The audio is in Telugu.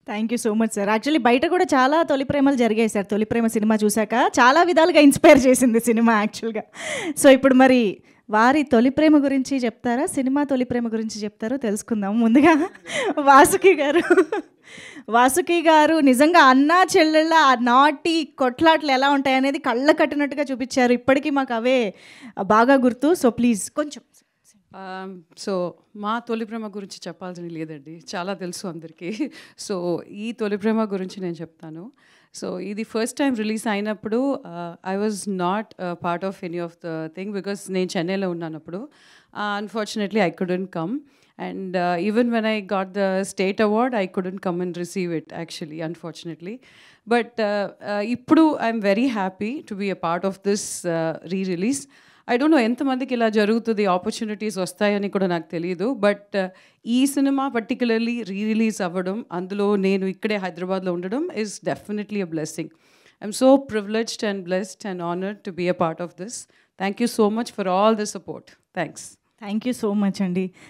thank you so much sir actually బయట కూడా చాలా తొలి ప్రేమలు జరిగాయి సార్ తొలి ప్రేమ సినిమా చూశాక చాలా విధాలుగా ఇన్స్పైర్ చేసింది సినిమా యాక్చువల్గా సో ఇప్పుడు మరి వారి తొలి ప్రేమ గురించి చెప్తారా సినిమా తొలి ప్రేమ గురించి చెప్తారో తెలుసుకుందాం ముందుగా వాసుకి గారు వాసుకి గారు నిజంగా అన్నా చెల్లెళ్ళ ఆ నాటి కొట్లాట్లు ఎలా ఉంటాయి అనేది కళ్ళ కట్టినట్టుగా చూపించారు ఇప్పటికీ మాకు అవే బాగా గుర్తు సో ప్లీజ్ కొంచెం సో మా తొలి ప్రేమ గురించి చెప్పాల్సిన లేదండి చాలా తెలుసు అందరికీ సో ఈ తొలి ప్రేమ గురించి నేను చెప్తాను సో ఇది ఫస్ట్ టైం రిలీజ్ అయినప్పుడు I was not part of any of the thing because నేను చెన్నైలో ఉన్నాను అప్పుడు unfortunately I couldn't come and even when I got the state award I couldn't come and receive it actually unfortunately but ఇప్పుడు I'm very happy to be a part of this rerelease I don't know ఎంతమందికి ఇలా జరుగుతుంది ఆపర్చునిటీస్ వస్తాయని కూడా నాకు తెలియదు బట్ ఈ సినిమా పర్టికులర్లీ రీ రిలీజ్ అవ్వడం అందులో నేను ఇక్కడే హైదరాబాద్లో ఉండడం is definitely a blessing I'm so privileged and blessed and honoured to be a part of this thank you so much for all the support thanks thank you so much అండి